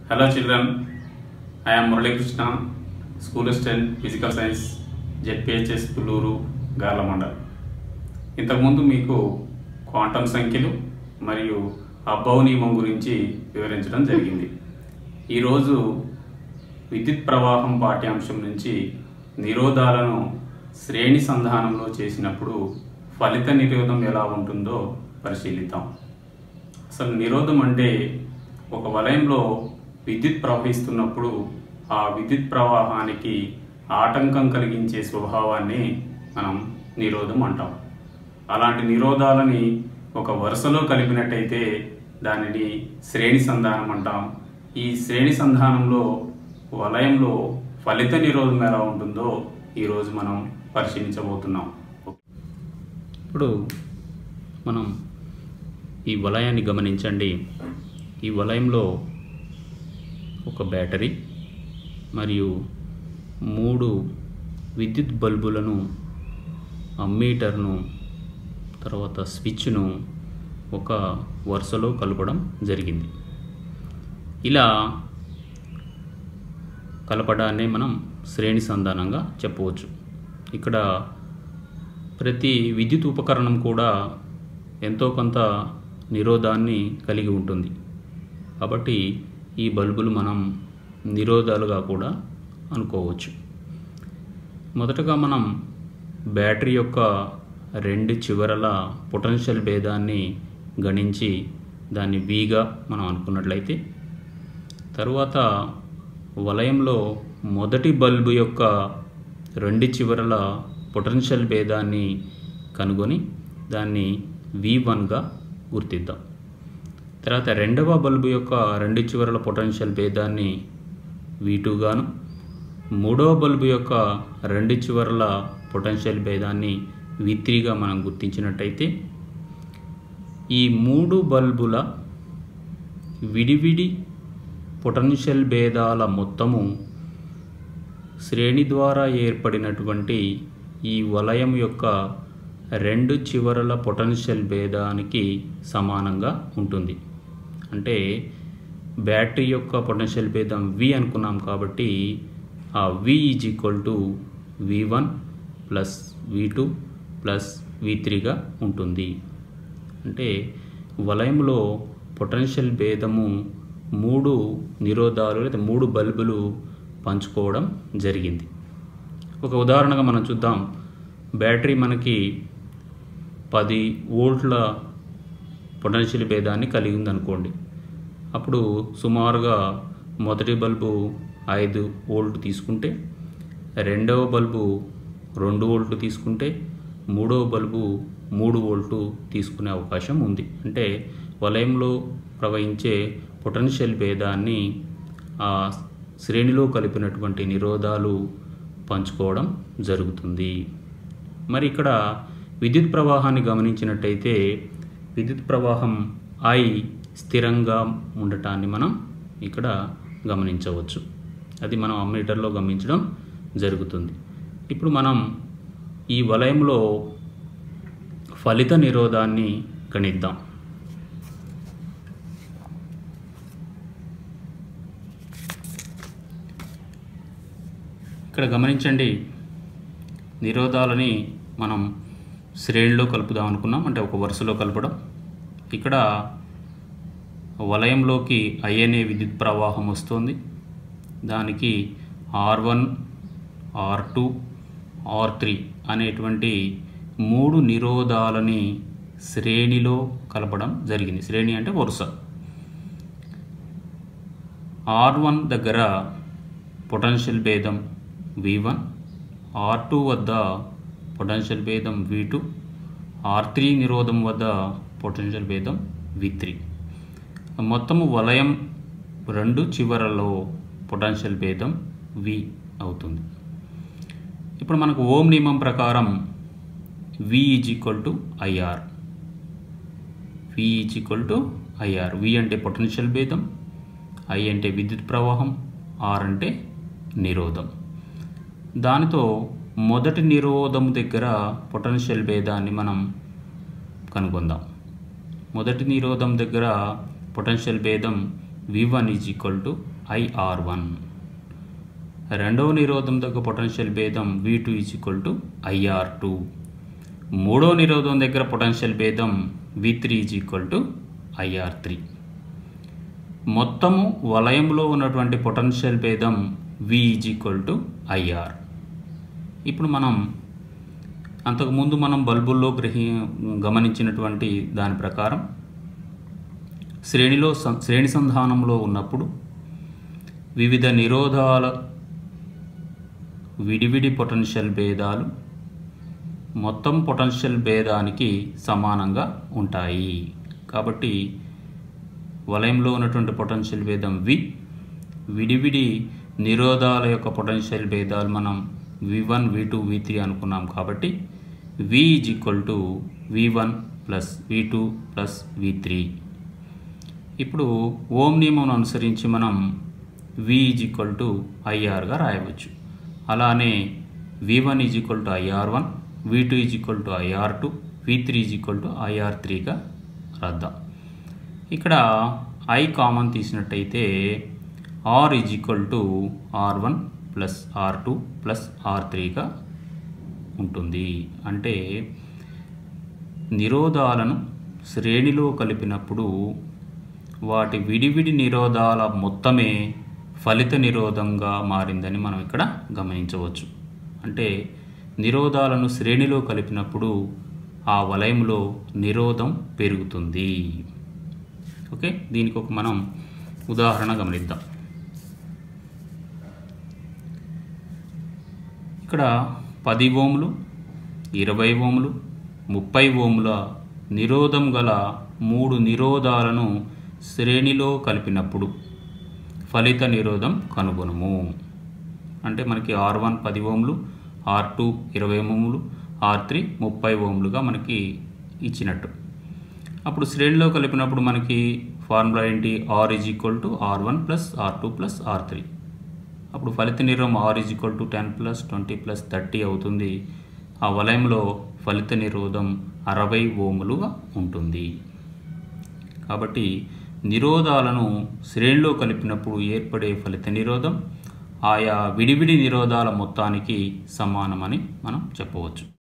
Hello children, I am Murali Krishna, school assistant physical science ZPHS Pulluru Garla mandal ఇంతకుముందు మీకు quantum సంఖ్యలు మరియు అబ్బౌ నియమం గురించి వివరించడం జరిగింది ఈరోజు విద్యుత్ ప్రవాహం పాఠ్యాంశం నుంచి నిరోధాలను శ్రేణి సంధానంలో చేసినప్పుడు ఫలిత నిరోధం ఎలా ఉంటుందో పరిశీలిద్దాం అసలు నిరోధం అంటే ఒక వలయంలో విద్యుత్ ప్రవహిస్తున్నప్పుడు ఆ విద్యుత్ ప్రవాహానికి ఆటంకం కలిగించే స్వభావాన్ని మనం నిరోధం అంటాం అలాంటి నిరోధాలని ఒక వరుసలో కలిపినట్టయితే దానిని శ్రేణి సంధానం అంటాం ఈ శ్రేణి సంధానంలో వలయంలో ఫలిత నిరోధం ఎలా ఉంటుందో ఈరోజు మనం పరిశీలించబోతున్నాం ఇప్పుడు మనం ఈ వలయాన్ని గమనించండి ఈ వలయంలో ఒక బ్యాటరీ మరియు మూడు విద్యుత్ బల్బులను అమ్మీటర్ను తర్వాత స్విచ్ను ఒక వరుసలో కలపడం జరిగింది ఇలా కలపడాన్ని మనం శ్రేణి సంధానంగా చెప్పవచ్చు ఇక్కడ ప్రతి విద్యుత్ ఉపకరణం కూడా ఎంతో కొంత నిరోధాన్ని కలిగి ఉంటుంది కాబట్టి ఈ బల్బులు మనం నిరోధాలుగా కూడా అనుకోవచ్చు మొదటగా మనం బ్యాటరీ యొక్క రెండు చివరల పొటెన్షియల్ భేదాన్ని గణించి దాన్ని వీగా మనం అనుకున్నట్లయితే తరువాత వలయంలో మొదటి బల్బు యొక్క రెండు చివరల పొటెన్షియల్ భేదాన్ని కనుగొని దాన్ని వి వన్గా గుర్తిద్దాం తర్వాత రెండవ బల్బు యొక్క రెండు చివరల పొటెన్షియల్ భేదాన్ని వి గాను మూడవ బల్బు యొక్క రెండు చివరల పొటెన్షియల్ భేదాన్ని వి త్రీగా మనం గుర్తించినట్టయితే ఈ మూడు బల్బుల విడివిడి పొటెన్షియల్ భేదాల మొత్తము శ్రేణి ద్వారా ఏర్పడినటువంటి ఈ వలయం యొక్క రెండు చివరల పొటెన్షియల్ భేదానికి సమానంగా ఉంటుంది అంటే బ్యాటరీ యొక్క పొటెన్షియల్ భేదం వి అనుకున్నాం కాబట్టి ఆ V is equal to V one plus V two plus V త్రీగా ఉంటుంది అంటే వలయంలో పొటెన్షియల్ భేదము మూడు నిరోధాలు లేదా మూడు బల్బులు పంచుకోవడం జరిగింది ఒక ఉదాహరణగా మనం చూద్దాం బ్యాటరీ మనకి పది వోల్ట్ల పొటెన్షియల్ భేదాన్ని కలిగి ఉందనుకోండి అప్పుడు సుమారుగా మొదటి బల్బు ఐదు వోల్ట్ తీసుకుంటే రెండవ బల్బు రెండు వోల్ట్లు తీసుకుంటే మూడవ బల్బు మూడు వోల్టు తీసుకునే అవకాశం ఉంది అంటే వలయంలో ప్రవహించే పొటెన్షియల్ భేదాన్ని ఆ శ్రేణిలో కలిపినటువంటి నిరోధాలు పంచుకోవడం జరుగుతుంది మరి ఇక్కడ విద్యుత్ ప్రవాహాన్ని గమనించినట్టయితే విద్యుత్ ప్రవాహం ఐ స్థిరంగా ఉండటాన్ని మనం ఇక్కడ గమనించవచ్చు అది మనం అమ్మీటర్లో గమనించడం జరుగుతుంది ఇప్పుడు మనం ఈ వలయంలో ఫలిత నిరోధాన్ని గణిద్దాం ఇక్కడ గమనించండి నిరోధాలని మనం శ్రేణిలో కలుపుదాం అనుకున్నాం అంటే ఒక వరుసలో కలపడం ఇక్కడ వలయంలోకి ఐ అనే విద్యుత్ ప్రవాహం వస్తుంది దానికి R one R two R three అనేటువంటి మూడు నిరోధాలని శ్రేణిలో కలపడం జరిగింది శ్రేణి అంటే వరుస ఆర్ వన్ దగ్గర పొటెన్షియల్ భేదం వి వన్ ఆర్ టూ వద్ద పొటెన్షియల్ భేదం వి టూ ఆర్ త్రీ నిరోధం వద్ద పొటెన్షియల్ భేదం వి త్రీ మొత్తము వలయం రెండు చివరలో పొటెన్షియల్ భేదం వి అవుతుంది ఇప్పుడు మనకు ఓం నియమం ప్రకారం V is equal to IR V is equal to IR V అంటే పొటెన్షియల్ భేదం ఐ అంటే విద్యుత్ ప్రవాహం ఆర్ అంటే నిరోధం దానితో మొదటి నిరోధం దగ్గర పొటెన్షియల్ భేదాన్ని మనం కనుగొందాం మొదటి నిరోధం దగ్గర పొటెన్షియల్ భేదం V one is equal to IR one రెండవ నిరోధం దగ్గర పొటెన్షియల్ భేదం V two is equal to IR two మూడో నిరోధం దగ్గర పొటెన్షియల్ భేదం V three is equal to IR three మొత్తము వలయంలో ఉన్నటువంటి పొటెన్షియల్ భేదం V is equal to IR ఇప్పుడు మనం అంతకుముందు మనం బల్బుల్లో గ్రహి గమనించినటువంటి దాని ప్రకారం శ్రేణిలో సం- శ్రేణి సంధానంలో ఉన్నప్పుడు వివిధ నిరోధాల విడివిడి పొటెన్షియల్ భేదాలు మొత్తం పొటెన్షియల్ భేదానికి సమానంగా ఉంటాయి కాబట్టి వలయంలో ఉన్నటువంటి పొటెన్షియల్ భేదం వి విడివిడి నిరోధాల యొక్క పొటెన్షియల్ భేదాలు మనం V one V two V three అనుకున్నాం కాబట్టి V is equal to V one plus V two plus V three ఇప్పుడు ఓం నియమం అనుసరించి మనం వి ఈజ్ ఈక్వల్ టు ఐఆర్గా రాయవచ్చు అలానే V one is equal to IR one V two is equal to IR two V three is equal to IR త్రీగా రాద్దాం ఇక్కడ ఐ కామన్ తీసినట్టయితే R is equal to R one plus R two plus R త్రీగా ఉంటుంది అంటే నిరోధాలను శ్రేణిలో కలిపినప్పుడు వాటి విడివిడి నిరోధాల మొత్తమే ఫలిత నిరోధంగా మారిందని మనం ఇక్కడ గమనించవచ్చు అంటే నిరోధాలను శ్రేణిలో కలిపినప్పుడు ఆ వలయంలో నిరోధం పెరుగుతుంది ఓకే దీనికి ఒక మనం ఉదాహరణ గమనిద్దాం ఇక్కడ పది ఓములు ఇరవై ఓములు ముప్పై ఓముల నిరోధం గల మూడు నిరోధాలను శ్రేణిలో కలిపినప్పుడు ఫలిత నిరోధం కనుగొనము అంటే మనకి ఆర్ వన్ పది ఓములు ఆర్ టూ ఇరవై ఓములు ఆర్ త్రీ ముప్పై ఓములుగా మనకి ఇచ్చినట్టు అప్పుడు శ్రేణిలో కలిపినప్పుడు మనకి ఫార్ములా ఏంటి R is equal to R one plus R two plus R three అప్పుడు ఫలిత నిరోధం R is equal to ten plus twenty plus thirty అవుతుంది ఆ వలయంలో ఫలిత నిరోధం అరవై ఓములుగా ఉంటుంది కాబట్టి నిరోధాలను శ్రేణిలో కలిపినప్పుడు ఏర్పడే ఫలిత నిరోధం ఆయా విడివిడి నిరోధాల మొత్తానికి సమానమని మనం చెప్పవచ్చు